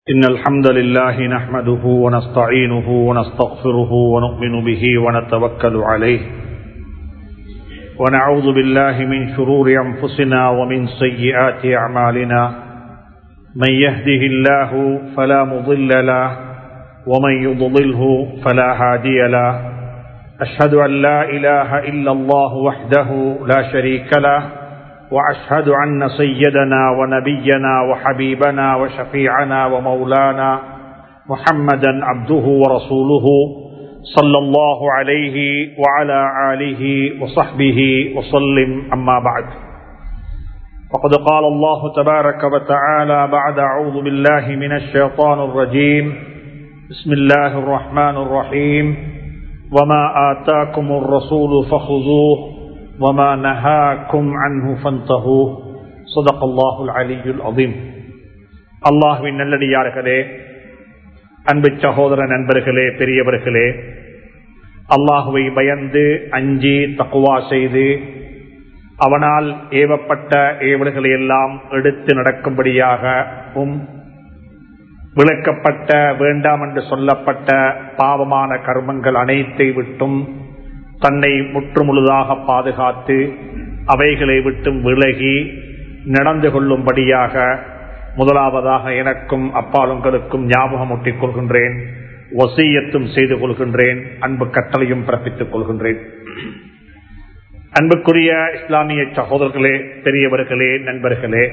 إن الحمد لله نحمده ونستعينه ونستغفره ونؤمن به ونتوكل عليه ونعوذ بالله من شرور أنفسنا ومن سيئات أعمالنا من يهده الله فلا مضل له ومن يضلله فلا هادي له أشهد أن لا إله إلا الله وحده لا شريك له واشهد ان سيدنا ونبينا وحبيبنا وشفيعنا ومولانا محمدا عبده ورسوله صلى الله عليه وعلى اله وصحبه وسلم اما بعد وقد قال الله تبارك وتعالى بعد اعوذ بالله من الشيطان الرجيم بسم الله الرحمن الرحيم وما اتاكم الرسول فخذوه وما نهاكم عنه فانتهوا صدق الله العلي العظيم அல்லாஹுவின் நல்லடியார்களே அன்பு சகோதர நண்பர்களே பெரியவர்களே அல்லாஹுவை பயந்து அஞ்சி தக்குவா செய்து அவனால் ஏவப்பட்ட ஏவல்களை எல்லாம் எடுத்து நடக்கும்படியாகவும் விளக்கப்பட்ட வேண்டாம் என்று சொல்லப்பட்ட பாவமான கர்மங்கள் அனைத்தை விட்டும் தன்னை முற்றுமுழுதாக பாதுகாத்து அவைகளை விட்டும் விலகி நடந்து கொள்ளும்படியாக முதலாவதாக எனக்கும் அப்பாலுங்களுக்கும் ஞாபகம் ஒட்டிக் கொள்கின்றேன் வசீயத்தும் செய்து கொள்கின்றேன் அன்பு கட்டளையும் பிறப்பித்துக் கொள்கின்றேன் அன்புக்குரிய இஸ்லாமிய சகோதரர்களே பெரியவர்களே நண்பர்களே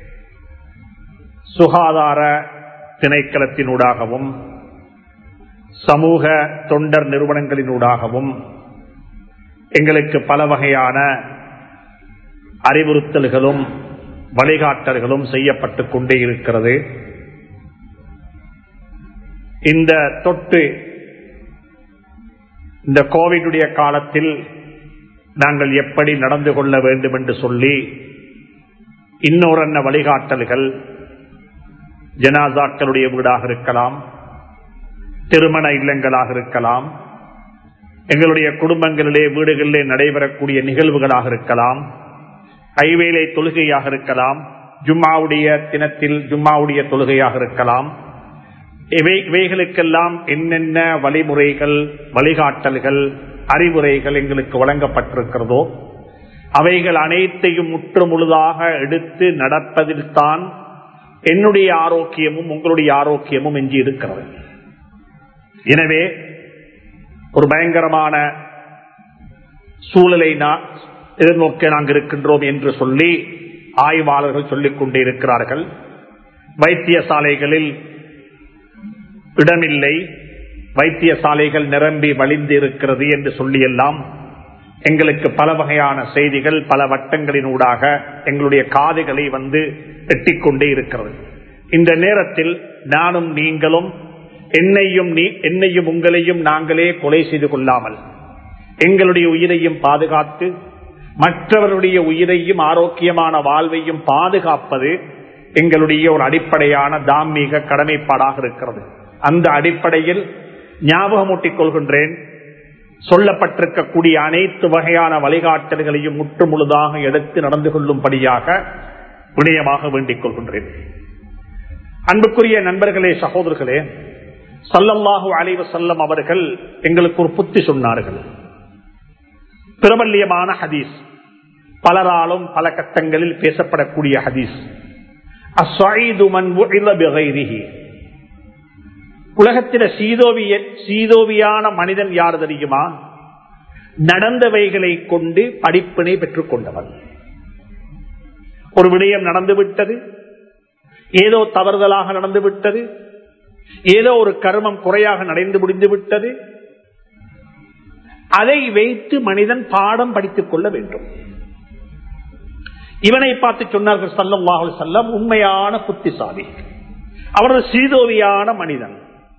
சுகாதார திணைக்களத்தினூடாகவும் சமூக தொண்டர் நிறுவனங்களினூடாகவும் எங்களுக்கு பல வகையான அறிவுறுத்தல்களும் வழிகாட்டல்களும் செய்யப்பட்டுக் கொண்டே இருக்கிறது இந்த தொட்டு இந்த கோவிடுடைய காலத்தில் நாங்கள் எப்படி நடந்து கொள்ள வேண்டும் என்று சொல்லி இன்னொரு வழிகாட்டல்கள் ஜனாசாக்களுடைய வீடாக இருக்கலாம் திருமண இல்லங்களாக இருக்கலாம் எங்களுடைய குடும்பங்களிலே வீடுகளிலே நடைபெறக்கூடிய நிகழ்வுகளாக இருக்கலாம் ஐவேலை தொழுகையாக இருக்கலாம் ஜும்மாவுடைய தினத்தில் ஜும்மாவுடைய தொழுகையாக இருக்கலாம் இவை இவைகளுக்கெல்லாம் என்னென்ன வழிமுறைகள் வழிகாட்டல்கள் அறிவுரைகள் எங்களுக்கு வழங்கப்பட்டிருக்கிறதோ அவைகள் அனைத்தையும் முற்று முழுதாக எடுத்து நடப்பதில் தான் என்னுடைய ஆரோக்கியமும் உங்களுடைய ஆரோக்கியமும் எஞ்சி இருக்கிறது எனவே ஒரு பயங்கரமான சூழலை எதிர்நோக்க நாங்கள் இருக்கின்றோம் என்று சொல்லி ஆய்வாளர்கள் சொல்லிக் கொண்டே இருக்கிறார்கள் வைத்தியசாலைகளில் இடமில்லை வைத்தியசாலைகள் நிரம்பி வழிந்து இருக்கிறது என்று சொல்லியெல்லாம் எங்களுக்கு பல வகையான செய்திகள் பல வட்டங்களினூடாக எங்களுடைய காதுகளை வந்து எட்டிக்கொண்டே இருக்கிறது இந்த நேரத்தில் நானும் நீங்களும் என்னையும் நீ என்னையும் உங்களையும் நாங்களே கொலை செய்து கொள்ளாமல் எங்களுடைய உயிரையும் பாதுகாத்து மற்றவருடைய உயிரையும் ஆரோக்கியமான வாழ்வையும் பாதுகாப்பது எங்களுடைய ஒரு அடிப்படையான தார்மீக கடமைப்பாடாக இருக்கிறது அந்த அடிப்படையில் ஞாபகமூட்டிக் கொள்கின்றேன் சொல்லப்பட்டிருக்கக்கூடிய அனைத்து வகையான வழிகாட்டல்களையும் முற்று முழுதாக எடுத்து நடந்து கொள்ளும்படியாக வினயமாக வேண்டிக் கொள்கின்றேன் அன்புக்குரிய நண்பர்களே சகோதரர்களே சல்லல்லாஹு அலைவ செல்லம் அவர்கள் எங்களுக்கு ஒரு புத்தி சொன்னார்கள் பிரபல்யமான ஹதீஸ் பலராலும் பல கட்டங்களில் பேசப்படக்கூடிய ஹதீஸ் உலகத்தில சீதோவிய சீதோவியான மனிதன் யார் தெரியுமா நடந்தவைகளை கொண்டு படிப்பினை பெற்றுக் கொண்டவன் ஒரு விடயம் நடந்துவிட்டது ஏதோ தவறுதலாக நடந்துவிட்டது ஏதோ ஒரு கர்மம் குறையாக நடந்து முடிந்து விட்டது அதை வைத்து மனிதன் பாடம் படித்துக் கொள்ள வேண்டும் இவனை பார்த்து சொன்னார்கள் சல்லம் செல்லம் உண்மையான புத்திசாலி அவரது சீதோவியான மனிதன்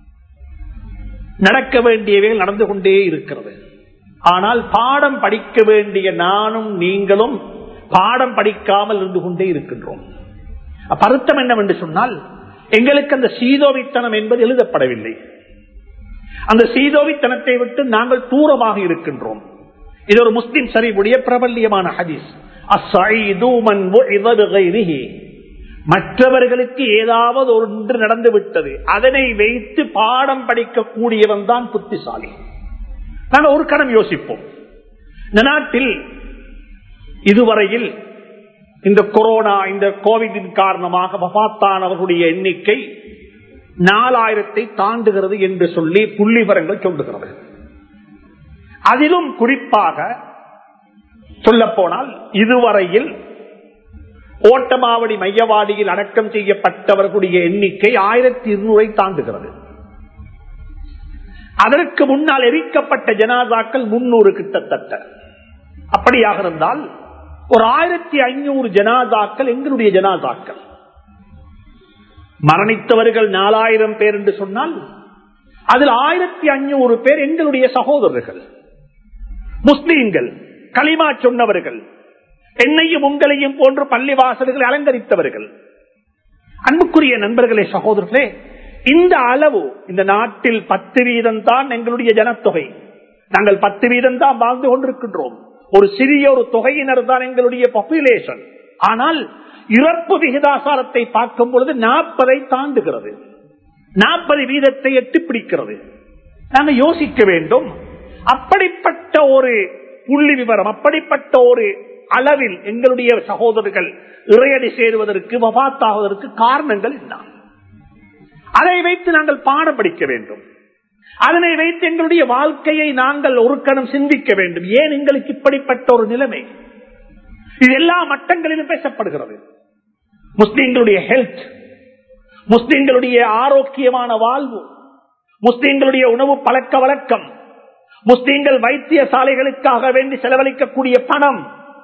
நடக்க வேண்டியவைகள் நடந்து கொண்டே இருக்கிறது ஆனால் பாடம் படிக்க வேண்டிய நானும் நீங்களும் பாடம் படிக்காமல் இருந்து கொண்டே இருக்கின்றோம் பருத்தம் என்னவென்று சொன்னால் எங்களுக்கு அந்த சீதோவித்தனம் என்பது எழுதப்படவில்லை அந்த சீதோவித்தனத்தை விட்டு நாங்கள் தூரமாக இருக்கின்றோம் இது ஒரு முஸ்லிம் சரிவுடைய பிரபல்யமான ஹதீஸ் மற்றவர்களுக்கு ஏதாவது ஒன்று நடந்து விட்டது அதனை வைத்து பாடம் படிக்கக்கூடியவன் தான் புத்திசாலி நாங்கள் ஒரு கணம் யோசிப்போம் இந்த நாட்டில் இதுவரையில் இந்த கொரோனா இந்த கோவிடின் காரணமாக வபாத்தானவர்களுடைய எண்ணிக்கை நாலாயிரத்தை தாண்டுகிறது என்று சொல்லி புள்ளி விவரங்கள் சொல்லுகிறது அதிலும் குறிப்பாக சொல்ல போனால் இதுவரையில் ஓட்டமாவடி மையவாடியில் அடக்கம் செய்யப்பட்டவர்களுடைய எண்ணிக்கை ஆயிரத்தி இருநூறை தாண்டுகிறது அதற்கு முன்னால் எரிக்கப்பட்ட ஜனாதாக்கள் முன்னூறு கிட்டத்தட்ட அப்படியாக இருந்தால் ஒரு ஆயிரத்தி ஐநூறு ஜனாதாக்கள் எங்களுடைய ஜனாதாக்கள் மரணித்தவர்கள் நாலாயிரம் பேர் என்று சொன்னால் அதில் ஆயிரத்தி ஐநூறு பேர் எங்களுடைய சகோதரர்கள் முஸ்லீம்கள் களிமா சொன்னவர்கள் என்னையும் உங்களையும் போன்று பள்ளி வாசல்களை அலங்கரித்தவர்கள் அன்புக்குரிய நண்பர்களே சகோதரர்களே இந்த அளவு இந்த நாட்டில் பத்து வீதம் தான் எங்களுடைய ஜனத்தொகை நாங்கள் பத்து வீதம் தான் வாழ்ந்து கொண்டிருக்கின்றோம் ஒரு சிறிய ஒரு தொகையினர் தான் எங்களுடைய பாப்புலேஷன் ஆனால் இறப்பு விகிதாசாரத்தை பார்க்கும் பொழுது நாற்பதை தாண்டுகிறது நாற்பது வீதத்தை எட்டி பிடிக்கிறது நாங்கள் யோசிக்க வேண்டும் அப்படிப்பட்ட ஒரு புள்ளி விவரம் அப்படிப்பட்ட ஒரு அளவில் எங்களுடைய சகோதரர்கள் இறையடி சேருவதற்கு வபாத்தாவதற்கு காரணங்கள் என்ன அதை வைத்து நாங்கள் பாடம் படிக்க வேண்டும் அதனை வைத்து எங்களுடைய வாழ்க்கையை நாங்கள் ஒரு கணம் சிந்திக்க வேண்டும் ஏன் எங்களுக்கு இப்படிப்பட்ட ஒரு நிலைமை இது எல்லா மட்டங்களிலும் பேசப்படுகிறது முஸ்லிம்களுடைய ஹெல்த் முஸ்லிம்களுடைய ஆரோக்கியமான வாழ்வு முஸ்லிம்களுடைய உணவு பழக்க வழக்கம் முஸ்லிம்கள் வைத்திய சாலைகளுக்காக வேண்டி செலவழிக்கக்கூடிய பணம்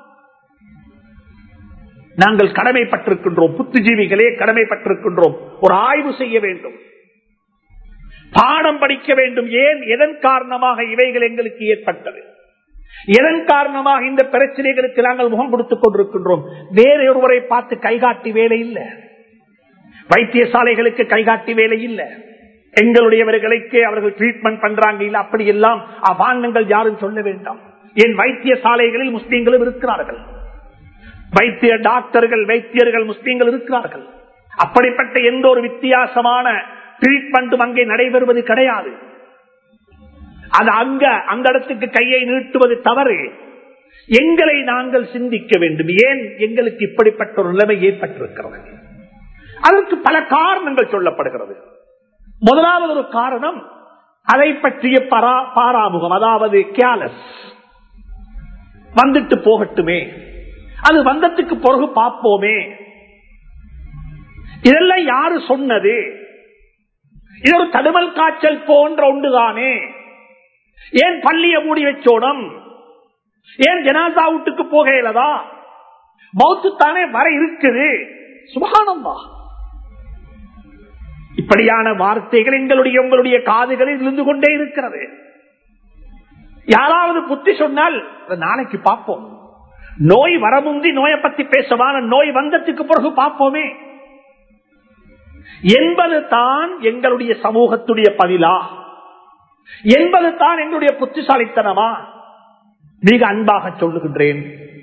நாங்கள் கடமைப்பட்டிருக்கின்றோம் புத்திஜீவிகளே கடமைப்பட்டிருக்கின்றோம் ஒரு ஆய்வு செய்ய வேண்டும் பாடம் படிக்க வேண்டும் ஏன் எதன் காரணமாக இவைகள் எங்களுக்கு ஏற்பட்டது எதன் காரணமாக இந்த பிரச்சனைகளுக்கு நாங்கள் முகம் கொடுத்துக் கொண்டிருக்கின்றோம் வேற ஒருவரை பார்த்து கைகாட்டி வேலை இல்லை வைத்தியசாலைகளுக்கு கைகாட்டி வேலை இல்லை எங்களுடையவர்களுக்கு அவர்கள் ட்ரீட்மெண்ட் பண்றாங்க இல்ல அப்படி எல்லாம் அபாண்டங்கள் யாரும் சொல்ல வேண்டாம் என் வைத்தியசாலைகளில் முஸ்லீம்களும் இருக்கிறார்கள் வைத்திய டாக்டர்கள் வைத்தியர்கள் முஸ்லீம்கள் இருக்கிறார்கள் அப்படிப்பட்ட எந்த ஒரு வித்தியாசமான ட்ரீட்மெண்ட்டும் அங்கே நடைபெறுவது கிடையாது அது அங்க அந்த இடத்துக்கு கையை நீட்டுவது தவறு எங்களை நாங்கள் சிந்திக்க வேண்டும் ஏன் எங்களுக்கு இப்படிப்பட்ட ஒரு நிலைமை ஏற்பட்டிருக்கிறது அதற்கு பல காரணங்கள் சொல்லப்படுகிறது முதலாவது ஒரு காரணம் அதை பற்றிய பரா பாராமுகம் அதாவது கேலஸ் வந்துட்டு போகட்டுமே அது வந்ததுக்கு பிறகு பார்ப்போமே இதெல்லாம் யாரு சொன்னது இது ஒரு தடுமல் காய்ச்சல் போன்ற ஒன்றுதானே ஏன் பள்ளிய மூடி வச்சோடம் ஏன் ஜனாதா வீட்டுக்கு போக இயலதா மௌத்து தானே வர இருக்குது சுபானந்தா இப்படியான வார்த்தைகள் எங்களுடைய உங்களுடைய காதுகளில் இருந்து கொண்டே இருக்கிறது யாராவது புத்தி சொன்னால் நாளைக்கு பார்ப்போம் நோய் வரமுந்தி நோயை பத்தி பேசவான நோய் வந்ததுக்கு பிறகு பார்ப்போமே என்பது தான் எங்களுடைய சமூகத்துடைய பதிலா என்பது தான் எங்களுடைய புத்திசாலித்தனமா மிக அன்பாக சொல்லுகின்றேன்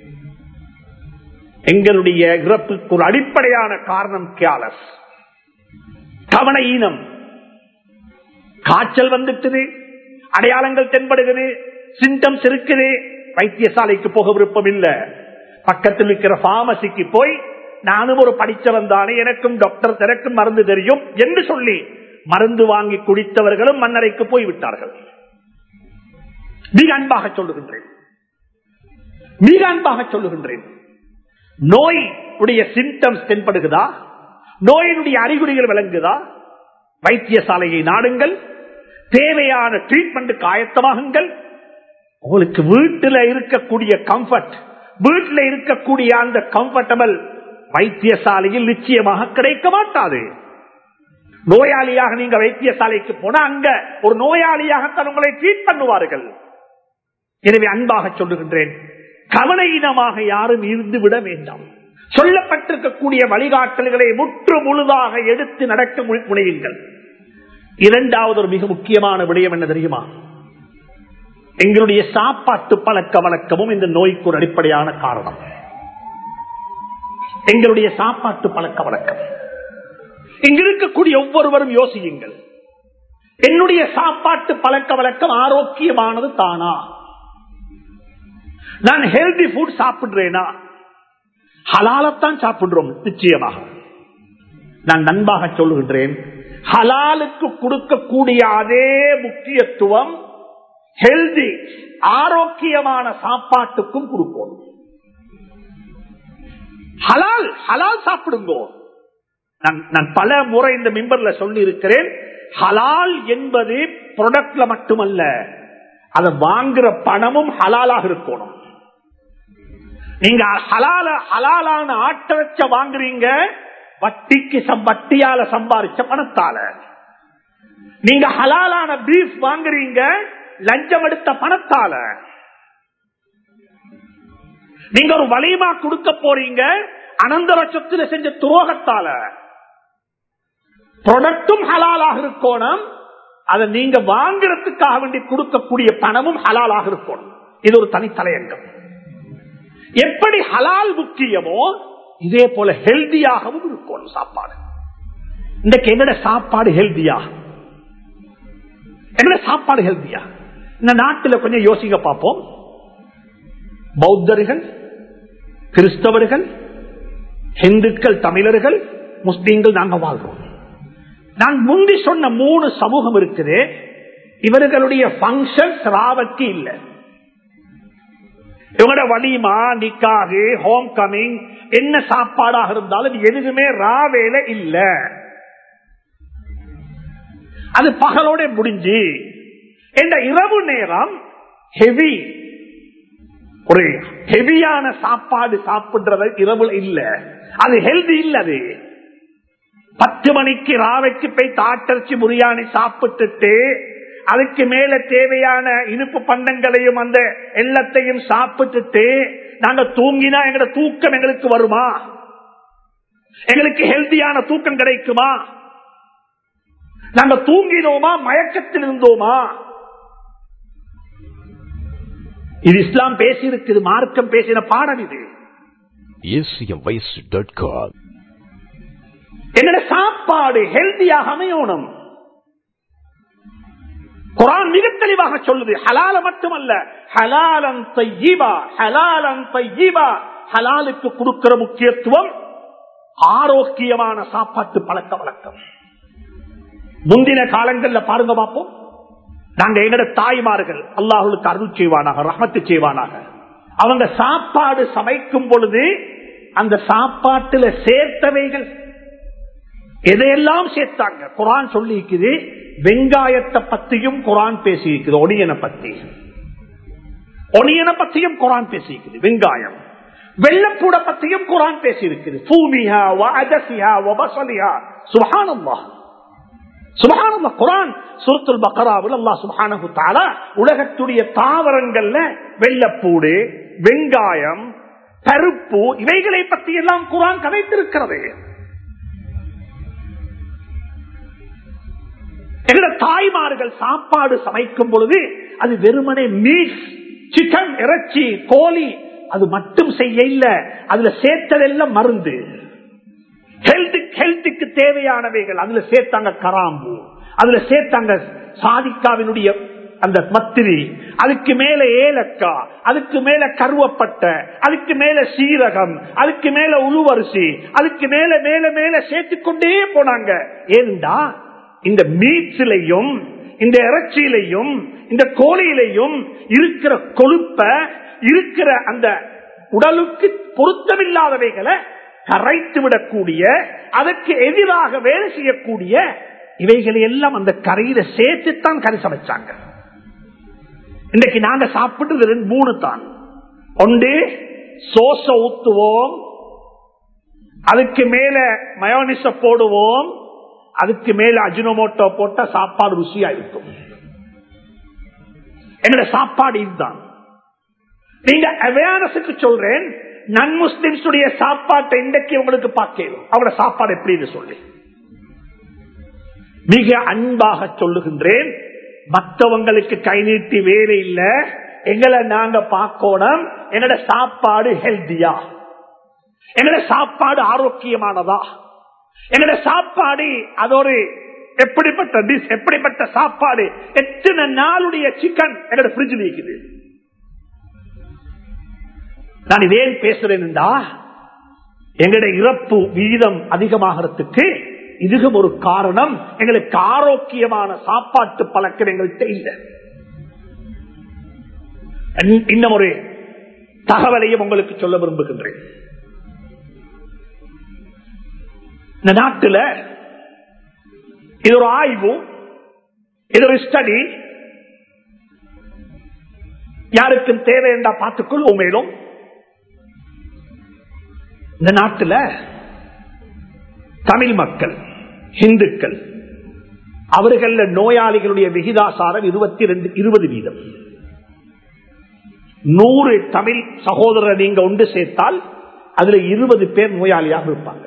எங்களுடைய இறப்புக்கு ஒரு அடிப்படையான காரணம் கேலஸ் கவன ஈனம் காய்ச்சல் வந்துட்டுது அடையாளங்கள் தென்படுகிறது சிம்டம்ஸ் இருக்குது வைத்தியசாலைக்கு போக விருப்பம் இல்ல பக்கத்தில் இருக்கிற பார்மசிக்கு போய் நானும் ஒரு படிச்சவன் தானே எனக்கும் டாக்டர் திறக்கும் மருந்து தெரியும் என்று சொல்லி மருந்து வாங்கி குடித்தவர்களும் மன்னரைக்கு போய் விட்டார்கள் மிக அன்பாக சொல்லுகின்றேன் மிக அன்பாக சொல்லுகின்றேன் நோய் உடைய சிம்டம்ஸ் தென்படுகிறதா நோயினுடைய அறிகுறிகள் விளங்குதா வைத்தியசாலையை நாடுங்கள் தேவையான ட்ரீட்மெண்ட்டுக்கு ஆயத்தமாகுங்கள் உங்களுக்கு வீட்டில் இருக்கக்கூடிய கம்ஃபர்ட் வீட்டில் இருக்கக்கூடிய அந்த கம்ஃபர்டபிள் வைத்தியசாலையில் நிச்சயமாக கிடைக்க மாட்டாது நோயாளியாக நீங்க வைத்தியசாலைக்கு போனா அங்க ஒரு நோயாளியாகத்தான் உங்களை ட்ரீட் பண்ணுவார்கள் எனவே அன்பாக சொல்லுகின்றேன் கவனையினமாக யாரும் இருந்து விட வேண்டாம் சொல்லப்பட்டிருக்கக்கூடிய வழிகாட்டல்களை முற்று முழுதாக எடுத்து நடக்க முனையுங்கள் இரண்டாவது ஒரு மிக முக்கியமான விடயம் என்ன தெரியுமா எங்களுடைய சாப்பாட்டு பழக்க வழக்கமும் இந்த நோய்க்கு ஒரு அடிப்படையான காரணம் எங்களுடைய சாப்பாட்டு பழக்க வழக்கம் இங்க இருக்கக்கூடிய ஒவ்வொருவரும் யோசியுங்கள் என்னுடைய சாப்பாட்டு பழக்க வழக்கம் ஆரோக்கியமானது தானா நான் ஹெல்தி ஃபுட் சாப்பிடுறேனா ஹலாலத்தான் சாப்பிடுறோம் நிச்சயமாக நான் நண்பாக சொல்லுகின்றேன் ஹலாலுக்கு கொடுக்கக்கூடிய அதே முக்கியத்துவம் ஹெல்தி ஆரோக்கியமான சாப்பாட்டுக்கும் கொடுக்கணும் ஹலால் ஹலால் சாப்பிடுங்கோ நான் நான் பல முறை இந்த மெம்பர்ல சொல்லி இருக்கிறேன் ஹலால் என்பது ப்ரொடக்ட்ல மட்டுமல்ல அதை வாங்குற பணமும் ஹலாலாக இருக்கணும் நீங்க ஹலால ஹலாலான ஆட்டரச்ச வாங்குறீங்க வட்டிக்கு சம்- வட்டியால சம்பாதிச்ச பணத்தால நீங்க ஹலாலான பீஃப் வாங்குறீங்க லஞ்சம் எடுத்த பணத்தால நீங்க ஒரு வலிமா கொடுக்க போறீங்க அனந்தர சொத்துல செஞ்ச துரோகத்தால ப்ரொடக்டும் ஹலாலாக இருக்கணும் அதை நீங்க வாங்குறதுக்காக வேண்டி கொடுக்கக்கூடிய பணமும் ஹலாலாக இருக்கணும் இது ஒரு தனித்தலையங்கம் எப்படி ஹலால் முக்கியமோ இதே போல ஹெல்தியாகவும் இருக்கணும் சாப்பாடு இன்றைக்கு என்னோட சாப்பாடு ஹெல்தியா என்னோட சாப்பாடு ஹெல்தியா இந்த நாட்டில் கொஞ்சம் யோசிக்க பார்ப்போம் பௌத்தர்கள் கிறிஸ்தவர்கள் இந்துக்கள் தமிழர்கள் முஸ்லீம்கள் நாங்க வாழ்றோம் நான் முந்தி சொன்ன மூணு சமூகம் இருக்குது இவர்களுடைய பங்கன் ராவக்கு இல்லை இவங்களோட வலிமா நிக்காகு ஹோம் கமிங் என்ன சாப்பாடாக இருந்தாலும் எதுவுமே ராவேல இல்ல அது பகலோட முடிஞ்சு இந்த இரவு நேரம் ஹெவி ஒரு ஹெவியான சாப்பாடு சாப்பிடுறது இரவு இல்ல அது ஹெல்தி இல்ல அது பத்து மணிக்கு ராவைக்கு போய் தாட்டரிச்சு முரியாணி சாப்பிட்டுட்டு அதுக்கு மேல தேவையான இனிப்பு பண்டங்களையும் அந்த எல்லாத்தையும் சாப்பிட்டுட்டு நாங்க தூங்கினா எங்களோட தூக்கம் எங்களுக்கு வருமா எங்களுக்கு ஹெல்தியான தூக்கம் கிடைக்குமா நாங்க தூங்கினோமா மயக்கத்தில் இருந்தோமா இது இஸ்லாம் பேசி இருக்குது மார்க்கம் பேசின பாடம் இது acmvoice.com என்னோட சாப்பாடு ஹெல்தியாக அமையணும் குரான் மிக தெளிவாக சொல்லுது ஹலால மட்டுமல்ல ஹலாலன் தையீபா ஹலாலன் தையீபா ஹலாலுக்கு கொடுக்கிற முக்கியத்துவம் ஆரோக்கியமான சாப்பாட்டு பழக்க வழக்கம் முந்தின காலங்கள்ல பாருங்க பார்ப்போம் நாங்க எங்கட தாய்மார்கள் அல்லாஹுக்கு அருள் செய்வானாக ரஹமத்து செய்வானாக அவங்க சாப்பாடு சமைக்கும் பொழுது அந்த சாப்பாட்டுல சேர்த்தவைகள் எதையெல்லாம் சேர்த்தாங்க குரான் சொல்லி இருக்குது வெங்காயத்தை பத்தியும் குரான் பேசி இருக்குது ஒனியனை பத்தி ஒனியனை பத்தியும் குரான் பேசி இருக்குது வெங்காயம் வெள்ளப்பூட பத்தியும் குரான் பேசி இருக்குது பூமியா வஅதசிஹா வபஸலிஹா சுப்ஹானல்லாஹ் சுபஹானல்லாஹ் குரான் சூரத்துல் பக்ராவில் அல்லாஹ் சுப்ஹானஹு தஆலா உலகத்துடைய தாவரங்கள்ல வெள்ளப்பூடு வெங்காயம் பருப்பு இவைகளை பற்றி எல்லாம் குரான் கதைத்திருக்கிறது எங்களோட தாய்மார்கள் சாப்பாடு சமைக்கும் பொழுது அது வெறுமனே மீட் சிக்கன் இறைச்சி கோழி அது மட்டும் செய்ய இல்ல அதுல சேர்த்ததெல்லாம் மருந்து ஹெல்த் ஹெல்த்துக்கு தேவையானவைகள் அதுல சேர்த்தாங்க கராம்பு அதுல சேர்த்தாங்க சாதிக்காவினுடைய அந்த மத்திரி அதுக்கு மேல ஏலக்காய் அதுக்கு மேல கருவப்பட்ட அதுக்கு மேல சீரகம் அதுக்கு மேல உழுவரிசி அதுக்கு மேல மேல மேல சேர்த்துக்கொண்டே போனாங்க ஏன்டா இந்த மீட்சிலையும் இந்த இறைச்சியிலையும் இந்த கோழியிலையும் இருக்கிற கொழுப்ப இருக்கிற அந்த உடலுக்கு பொருத்தமில்லாதவைகளை கரைத்து விடக்கூடிய அதற்கு எதிராக வேலை செய்யக்கூடிய இவைகளை எல்லாம் அந்த கரையில சேர்த்துத்தான் கறி சமைச்சாங்க இன்னைக்கு நாங்க சாப்பிட்டு ரெண்டு மூணு தான் ஒன்று சோச ஊத்துவோம் அதுக்கு மேல மயோனிச போடுவோம் அதுக்கு மேல அஜினோமோட்டோ போட்ட சாப்பாடு ருசியா இருக்கும் என்னோட சாப்பாடு இதுதான் நீங்க அவேர்னஸுக்கு சொல்றேன் நன் முஸ்லிம்ஸ் சாப்பாட்டை இன்றைக்கு உங்களுக்கு பார்க்கணும் அவங்களோட சாப்பாடு எப்படின்னு சொல்லி மிக அன்பாக சொல்லுகின்றேன் மற்றவங்களுக்கு கை நீட்டி வேலை இல்ல எங்களை நாங்க பார்க்கணும் என்னோட சாப்பாடு ஹெல்தியா எங்கட சாப்பாடு ஆரோக்கியமானதா எங்கட சாப்பாடு அது ஒரு எப்படிப்பட்ட டிஷ் எப்படிப்பட்ட சாப்பாடு எத்தனை நாளுடைய சிக்கன் எங்கட பிரிட்ஜில் இருக்குது நான் இதேன் பேசுறேன்டா எங்கட இறப்பு வீதம் அதிகமாகிறதுக்கு இதுவும் ஒரு காரணம் எங்களுக்கு ஆரோக்கியமான சாப்பாட்டு பழக்கம் எங்கள்கிட்ட இல்லை இன்னும் ஒரு தகவலையும் உங்களுக்கு சொல்ல விரும்புகின்றேன் இந்த நாட்டில் இது ஒரு ஆய்வு இது ஒரு ஸ்டடி யாருக்கும் தேவை என்றா பார்த்துக்கொள்வோம் மேலும் இந்த நாட்டில் தமிழ் மக்கள் இந்துக்கள் அவர்கள் நோயாளிகளுடைய விகிதாசாரம் இருபத்தி ரெண்டு இருபது வீதம் நூறு தமிழ் சகோதரர் நீங்க ஒன்று சேர்த்தால் அதுல இருபது பேர் நோயாளியாக இருப்பாங்க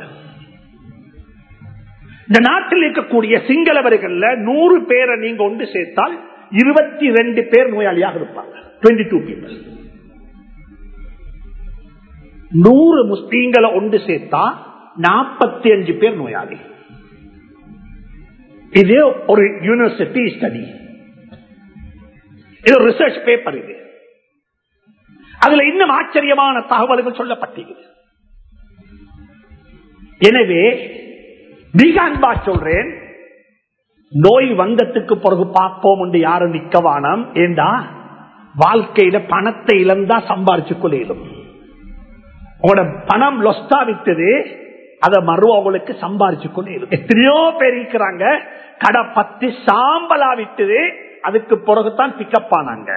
இந்த நாட்டில் இருக்கக்கூடிய சிங்களவர்கள்ல நூறு பேரை நீங்க ஒன்று சேர்த்தால் இருபத்தி ரெண்டு பேர் நோயாளியாக இருப்பாங்க டுவெண்ட்டி டூ பீப்புள் நூறு முஸ்லீம்களை ஒன்று சேர்த்தா நாற்பத்தி அஞ்சு பேர் நோயாளி இது ஒரு யூனிவர்சிட்டி ஸ்டடி இது ரிசர்ச் பேப்பர் இது அதுல இன்னும் ஆச்சரியமான தகவல்கள் சொல்லப்பட்டிருக்கு எனவே மிக அன்பா சொல்றேன் நோய் வந்ததுக்கு பிறகு பார்ப்போம் என்று யாரும் நிக்கவானாம் ஏண்டா வாழ்க்கையில பணத்தை இழந்தா சம்பாரிச்சு கொள்ளும் உங்களோட பணம் லொஸ்டா விட்டது அதை மறு அவங்களுக்கு சம்பாரிச்சு கொள்ளும் எத்தனையோ பேர் இருக்கிறாங்க கடை பத்து சாம்பலா விட்டது அதுக்கு பிறகுதான் பிக்கப் ஆனாங்க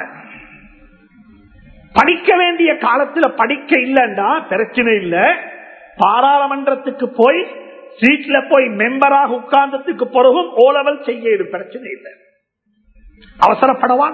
படிக்க வேண்டிய காலத்துல படிக்க இல்லைன்னா பிரச்சனை இல்ல பாராளுமன்றத்துக்கு போய் சீட்ல போய் மெம்பராக உட்கார்ந்ததுக்கு பிறகும் ஓ லெவல் செய்ய இது பிரச்சனை இல்லை அவசரப்படவான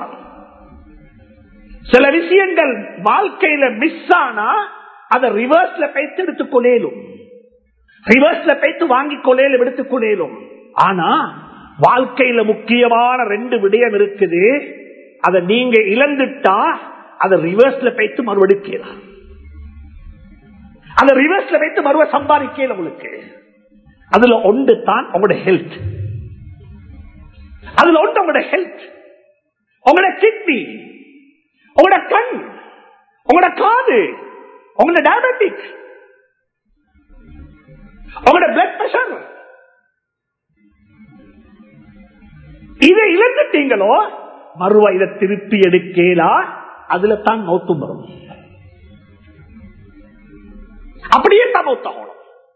சில விஷயங்கள் வாழ்க்கையில மிஸ் ஆனா அதை ரிவர்ஸ்ல பைத்து எடுத்துக் கொள்ளேலும் ரிவர்ஸ்ல பைத்து வாங்கிக் கொள்ளேலும் எடுத்துக் கொள்ளேலும் ஆனா வாழ்க்கையில முக்கியமான ரெண்டு விடயம் இருக்குது அதை நீங்க இழந்துட்டா அதை ரிவர்ஸ்ல வைத்து மறுவெடுக்கலாம் அதை ரிவர்ஸ்ல வைத்து மறுவ சம்பாதிக்கல உங்களுக்கு அதுல ஒன்று தான் உங்களோட ஹெல்த் அதுல ஒன்று உங்களோட ஹெல்த் உங்களோட கிட்னி உங்களோட கண் உங்களோட காது உங்களோட டயபெட்டிக் உங்களோட பிளட் பிரஷர் இதை இழந்துட்டீங்களோ மறுவா இதை திருப்பி எடுக்கலா அதுல தான் மௌத்தம் வரும் அப்படியே தான் மௌத்தாகணும்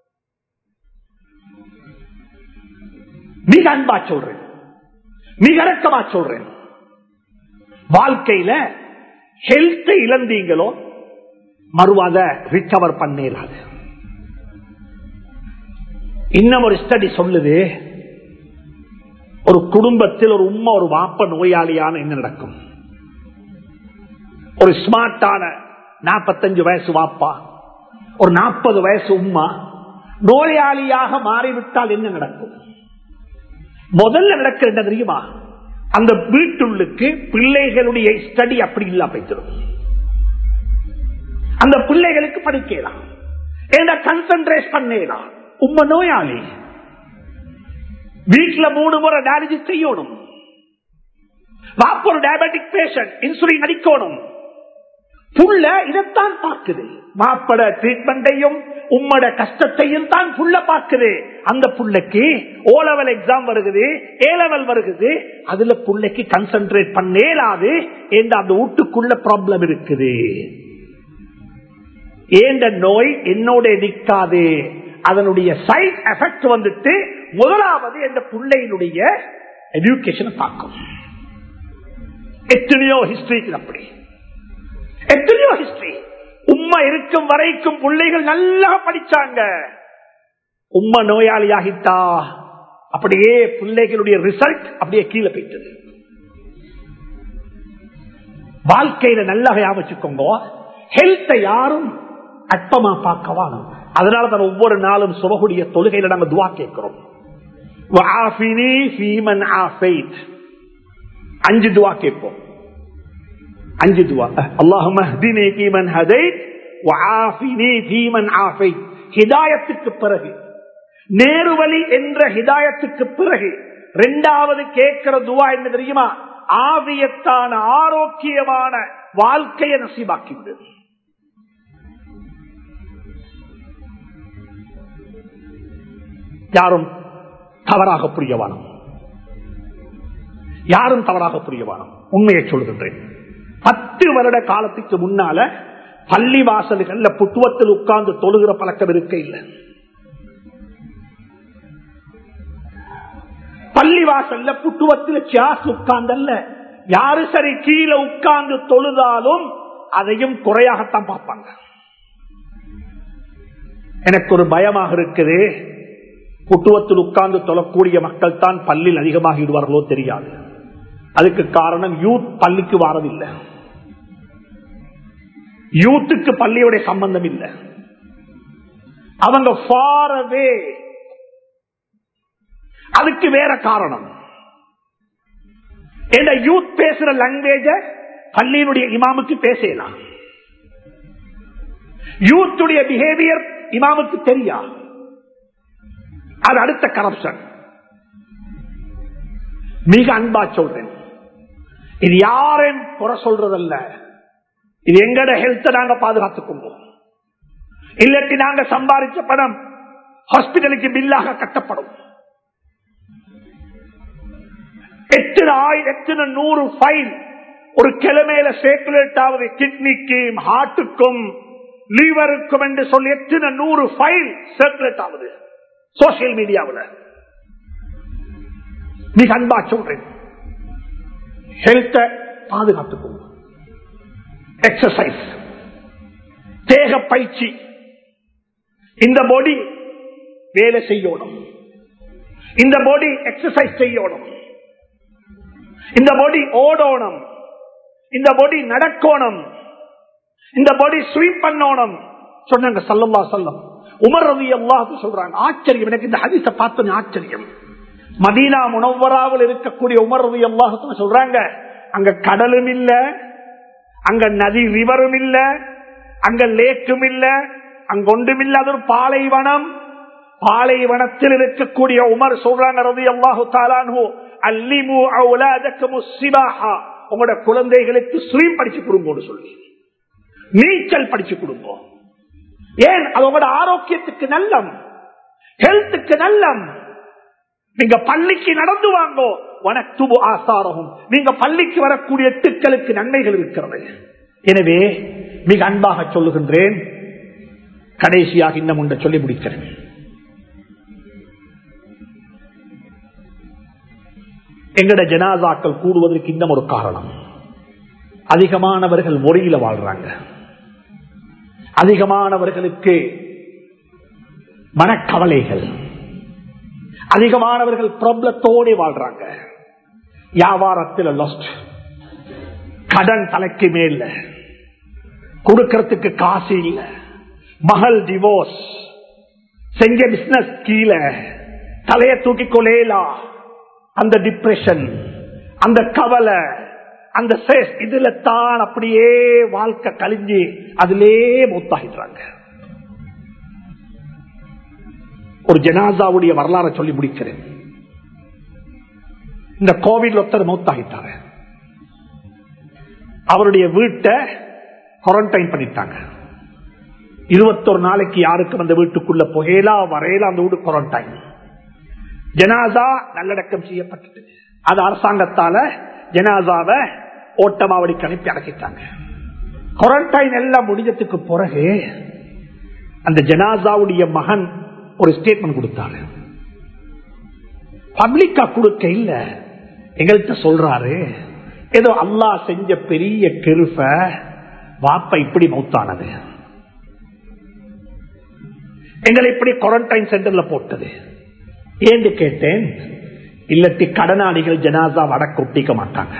மிக அன்பா சொல்றேன் மிக அடக்கமா சொல்றேன் வாழ்க்கையில ஹெல்த் இழந்தீங்களோ மறுவாத ரிகவர் பண்ணிடாது இன்னும் ஒரு ஸ்டடி சொல்லுது ஒரு குடும்பத்தில் ஒரு உம்மா ஒரு வாப்ப நோயாளியான என்ன நடக்கும் ஒரு ஸ்மார்ட்டான நாற்பத்தஞ்சு வயசு வாப்பா ஒரு நாற்பது வயசு உம்மா நோயாளியாக மாறிவிட்டால் என்ன நடக்கும் முதல்ல நடக்கிறது தெரியுமா அந்த வீட்டுள்ளுக்கு பிள்ளைகளுடைய ஸ்டடி அப்படி இல்ல போய்த்திடும் அந்த பிள்ளைகளுக்கு படிக்கலாம் ஏன்னா கன்சன்ட்ரேட் பண்ணலாம் உம்ம நோயாளி வீட்டுல மூணு முறை டயாலிசிஸ் செய்யணும் வாப்ப ஒரு டயபெட்டிக் பேஷண்ட் இன்சுலின் அடிக்கணும் புள்ள இதைத்தான் பார்க்குது மாப்பட ட்ரீட்மெண்டையும் உம்மட கஷ்டத்தையும் தான் புள்ள பார்க்குது அந்த புள்ளைக்கு ஓ லெவல் எக்ஸாம் வருகுது ஏ லெவல் வருகுது அதுல புள்ளைக்கு கன்சென்ட்ரேட் பண்ணேலாது ஏண்ட அந்த வீட்டுக்குள்ள ப்ராப்ளம் இருக்குது ஏண்ட நோய் என்னோட நிற்காது அதனுடைய சைட் எஃபெக்ட் வந்துட்டு முதலாவது எந்த பிள்ளையினுடைய எஜுகேஷனை பார்க்கும் எத்தனையோ ஹிஸ்டரி அப்படி எத்தனையோ ஹிஸ்டரி உண்மை இருக்கும் வரைக்கும் பிள்ளைகள் நல்லா படிச்சாங்க உண்மை நோயாளி ஆகிட்டா அப்படியே பிள்ளைகளுடைய ரிசல்ட் அப்படியே கீழே போயிட்டது வாழ்க்கையில நல்லா வச்சுக்கோங்க ஹெல்த்தை யாரும் அற்பமா பார்க்கவா அதனால தான் ஒவ்வொரு நாளும் சுபகுடைய தொழுகையில நாங்க துவா கேட்கிறோம் அஞ்சு துவா கேட்போம் அஞ்சு துவா அல்லாஹும் வஆஃபினி ஃபீமன் ஆஃபை ஹிதாயத்துக்கு பிறகு நேருவழி என்ற ஹிதாயத்துக்கு பிறகு இரண்டாவது கேட்கிற துவா என்ன தெரியுமா ஆவியத்தான ஆரோக்கியமான வாழ்க்கையை நசீபாக்கி விடு யாரும் தவறாக புரியவானம் யாரும் தவறாக புரியவானம் உண்மையை சொல்கின்றேன் பத்து வருட காலத்துக்கு முன்னால பள்ளி வாசல்கள்ல புத்துவத்தில் உட்கார்ந்து தொழுகிற பழக்கம் இருக்க இல்லை பள்ளி வாசல்ல புத்துவத்தில் சியாஸ் உட்கார்ந்தல்ல யாரு சரி கீழே உட்கார்ந்து தொழுதாலும் அதையும் குறையாகத்தான் பார்ப்பாங்க எனக்கு ஒரு பயமாக இருக்குது புத்துவத்தில் உட்கார்ந்து தொழக்கூடிய மக்கள் தான் பள்ளியில் அதிகமாகிடுவார்களோ தெரியாது அதுக்கு காரணம் யூத் பள்ளிக்கு வாரதில்லை யூத்துக்கு பள்ளியுடைய சம்பந்தம் இல்லை அவங்க ஃபாரவே அதுக்கு வேற காரணம் என்ற யூத் பேசுற லாங்குவேஜ பள்ளியினுடைய இமாமுக்கு பேசலாம் யூத்துடைய பிஹேவியர் இமாமுக்கு தெரியா அது அடுத்த கரப்ஷன் மிக அன்பா சொல்றேன் இது யாரையும் குறை சொல்றதல்ல இது எங்கட ஹெல்த்த நாங்க பாதுகாத்துக் கொள்வோம் இல்லாட்டி நாங்க சம்பாதிச்ச பணம் ஹாஸ்பிட்டலுக்கு பில்லாக கட்டப்படும் எத்தனை ஆயிரம் எத்தனை நூறு ஃபைல் ஒரு கிழமையில சேக்குலேட் ஆகுது கிட்னிக்கும் ஹார்ட்டுக்கும் லீவருக்கும் என்று சொல்லி எத்தனை நூறு ஃபைல் சர்க்குலேட் ஆகுது சோசியல் மீடியாவில் மிக அன்பா சொல்றேன் ஹெல்த்த பாதுகாத்துக்கும் எக்ஸசைஸ் தேக பயிற்சி இந்த பாடி வேலை செய்யணும் இந்த பாடி எக்ஸசைஸ் செய்யணும் இந்த பாடி ஓடணும் இந்த பாடி நடக்கணும் இந்த பாடி ஸ்வீப் பண்ணணும் சொன்னாங்க சல்லல்லா சொல்லம் உமர் ரவி அல்லாஹு சொல்றாங்க ஆச்சரியம் எனக்கு இந்த ஹதிச பார்த்து ஆச்சரியம் மதீனா முனவராவில் இருக்கக்கூடிய உமர் ரவி அல்லாஹு சொல்றாங்க அங்க கடலும் இல்ல அங்க நதி ரிவரும் இல்ல அங்க லேக்கும் இல்ல அங்க ஒன்றும் இல்ல அது ஒரு பாலைவனம் பாலைவனத்தில் இருக்கக்கூடிய உமர் சொல்றாங்க ரவி அல்லாஹு தாலானு அல்லிமு அவுலாதக்கமு சிபாஹா உங்களோட குழந்தைகளுக்கு ஸ்வீம் படிச்சு கொடுங்கன்னு சொல்லி நீச்சல் படிச்சு கொடுங்க ஏன் அது உங்களோட ஆரோக்கியத்துக்கு நல்லம் ஹெல்த்துக்கு நல்லம் நீங்க பள்ளிக்கு நடந்து வாங்கோ வனத்துபு ஆசாரகும் நீங்க பள்ளிக்கு வரக்கூடிய எட்டுக்களுக்கு நன்மைகள் இருக்கிறது எனவே மிக அன்பாக சொல்லுகின்றேன் கடைசியாக இன்னும் ஒன்றை சொல்லி முடிக்கிறேன் எங்கட ஜனாதாக்கள் கூடுவதற்கு இன்னும் ஒரு காரணம் அதிகமானவர்கள் மொழியில வாழ்றாங்க அதிகமானவர்களுக்கு மனக்கவலைகள் அதிகமானவர்கள் ப்ராப்ளத்தோடு வாழ்றாங்க வியாபாரத்தில் லாஸ்ட் கடன் தலைக்கு மேல கொடுக்கறதுக்கு காசு இல்ல மகள் டிவோர்ஸ் செஞ்ச பிசினஸ் கீழே தலைய தூக்கி கொலேலா அந்த டிப்ரெஷன் அந்த கவலை அந்த ஸ்ட்ரெஸ் இதுல தான் அப்படியே வாழ்க்கை கழிஞ்சு அதிலே மூத்தாகிடுறாங்க ஒரு ஜனாசாவுடைய வரலாறை சொல்லி முடிக்கிறேன் இந்த கோவிட் ஒருத்தர் மூத்தாகிட்டாரு அவருடைய வீட்டை குவாரண்டைன் பண்ணிட்டாங்க இருபத்தொரு நாளைக்கு யாருக்கும் அந்த வீட்டுக்குள்ள புகையலா வரையலா அந்த வீடு குவாரண்டைன் ஜனாசா நல்லடக்கம் செய்யப்பட்டது அது அரசாங்கத்தால ஜனாசாவை ஓட்டமாவடிக்கு அனுப்பி அடக்கிட்டாங்க குவாரண்டைன் எல்லாம் முடிஞ்சதுக்கு பிறகு அந்த ஜனாசாவுடைய மகன் ஒரு ஸ்டேட்மெண்ட் கொடுத்தாரு பப்ளிக்கா கொடுக்க இல்ல எங்கள்கிட்ட சொல்றாரு ஏதோ அல்லா செஞ்ச பெரிய கெருப்ப வாப்ப இப்படி மௌத்தானது எங்களை இப்படி குவாரண்டைன் சென்டர்ல போட்டது ஏன்னு கேட்டேன் இல்லத்தி கடனாளிகள் ஜனாசா வடக்கு ஒட்டிக்க மாட்டாங்க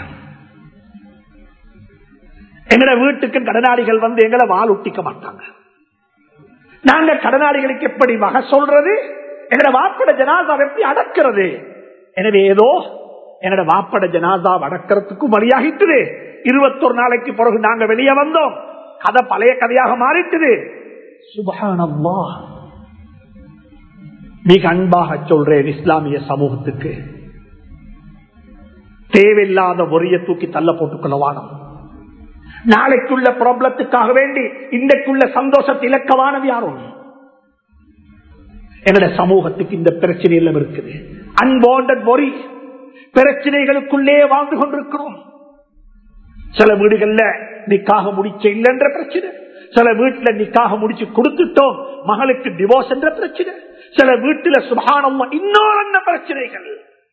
எங்கட வீட்டுக்கு கடனாளிகள் வந்து எங்களை வாழ் ஒட்டிக்க மாட்டாங்க நாங்க கடனாளிகளுக்கு எப்படி வகை சொல்றது எங்கட வாப்பட ஜனாசா எப்படி அடக்கிறது எனவே ஏதோ எங்கட வாப்பட ஜனாசா அடக்கிறதுக்கும் வழியாகிட்டு இருபத்தொரு நாளைக்கு பிறகு நாங்க வெளியே வந்தோம் கதை பழைய கதையாக மாறிட்டது சுபஹானல்லா மிக அன்பாக சொல்றேன் இஸ்லாமிய சமூகத்துக்கு தேவையில்லாத ஒரிய தூக்கி தள்ள போட்டுக்கொள்ள வானம் நாளைக்குள்ள ப்ராப்ளத்துக்காக வேண்டி இன்றைக்குள்ள சந்தோஷத்தை இலக்கவானது யாரும் என்னுடைய சமூகத்துக்கு இந்த பிரச்சனை எல்லாம் இருக்குது அன்பாண்டட் பொறி பிரச்சனைகளுக்குள்ளே வாழ்ந்து கொண்டிருக்கிறோம் சில வீடுகள்ல நிக்காக முடிச்ச இல்லைன்ற பிரச்சனை சில வீட்டுல நிக்காக முடிச்சு கொடுத்துட்டோம் மகளுக்கு டிவோர்ஸ் என்ற பிரச்சனை சில வீட்டுல சுபானம் இன்னொரு என்ன பிரச்சனைகள்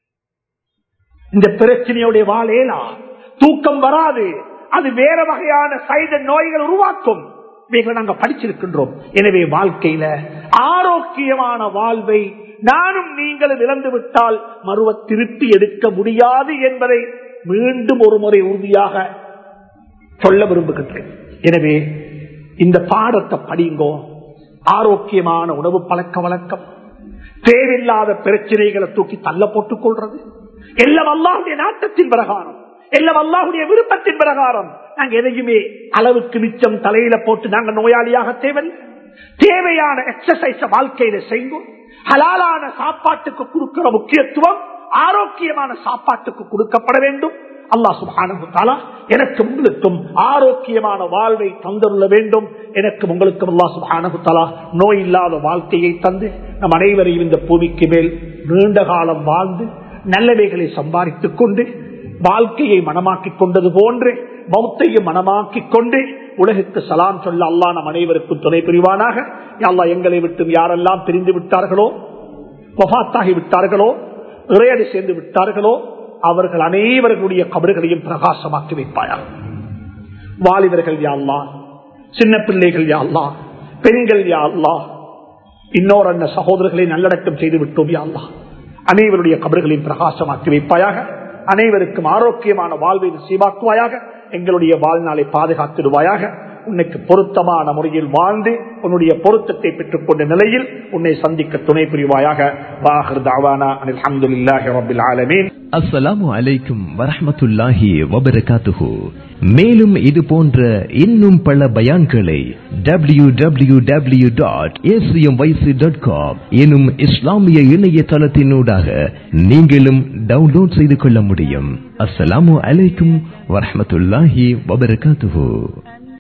இந்த பிரச்சனையுடைய வாழேலா தூக்கம் வராது அது வேற வகையான சைட நோய்கள் உருவாக்கும் இவைகளை நாங்க படிச்சிருக்கின்றோம் எனவே வாழ்க்கையில ஆரோக்கியமான வாழ்வை நானும் நீங்களும் இழந்து விட்டால் மறுவ திருப்பி எடுக்க முடியாது என்பதை மீண்டும் ஒரு முறை உறுதியாக சொல்ல விரும்புகின்றேன் எனவே இந்த பாடத்தை படிங்கோ ஆரோக்கியமான உணவு பழக்க வழக்கம் தேவையில்லாத பிரச்சனைகளை தூக்கி தள்ள போட்டுக் கொள்றது எல்லாம் அல்லாஹுடைய நாட்டத்தின் பிரகாரம் எல்லாம் அல்லாஹுடைய விருப்பத்தின் பிரகாரம் நாங்க எதையுமே அளவுக்கு மிச்சம் தலையில போட்டு நாங்க நோயாளியாக தேவையில்லை தேவையான எக்ஸசைஸ வாழ்க்கையில செய்வோம் ஹலாலான சாப்பாட்டுக்கு கொடுக்கிற முக்கியத்துவம் ஆரோக்கியமான சாப்பாட்டுக்கு கொடுக்கப்பட வேண்டும் அல்லா சுபானா எனக்கு உங்களுக்கும் ஆரோக்கியமான வாழ்வை தந்துள்ள வேண்டும் எனக்கு உங்களுக்கும் அல்லா சுபானா நோய் இல்லாத வாழ்க்கையை தந்து நம் அனைவரையும் இந்த பூமிக்கு மேல் நீண்ட காலம் வாழ்ந்து நல்லவைகளை சம்பாதித்துக் கொண்டு வாழ்க்கையை மனமாக்கிக் கொண்டது போன்று பௌத்தையும் மனமாக்கிக் கொண்டு உலகுக்கு சலாம் சொல்ல அல்லா நம் அனைவருக்கும் துணை புரிவானாக அல்லா எங்களை விட்டு யாரெல்லாம் பிரிந்து விட்டார்களோ வபாத்தாகி விட்டார்களோ இறையடி சேர்ந்து விட்டார்களோ அவர்கள் அனைவர்களுடைய கபறுகளையும் பிரகாசமாக்கி வைப்பாயா வாலிபர்கள் யாழ்லா சின்ன பிள்ளைகள் யாழ்லா பெண்கள் யாழ்லா இன்னொரு அண்ண சகோதரர்களை நல்லடக்கம் செய்து விட்டோம் யாழ்லா அனைவருடைய கபறுகளையும் பிரகாசமாக்கி வைப்பாயாக அனைவருக்கும் ஆரோக்கியமான வாழ்வை சீவாக்குவாயாக எங்களுடைய வாழ்நாளை பாதுகாத்திடுவாயாக உன்னைக்கு பொருத்தமான முறையில் வாழ்ந்து உன்னுடைய பொருத்தத்தை பெற்றுக் கொண்ட நிலையில் உன்னை சந்திக்க துணை புரிவாயாக அஸ்ஸலாமு அலைக்கும் வரஹமத்துல்லாஹி வபரகாத்துஹு மேலும் இது போன்ற இன்னும் பல பயான்களை W W W dot ACM YC dot com எனும் இஸ்லாமிய இணையதளத்தினூடாக நீங்களும் டவுன்லோட் செய்து கொள்ள முடியும் அஸ்ஸலாமு அலைக்கும் வரஹமத்துல்லாஹி வபரகாத்துஹு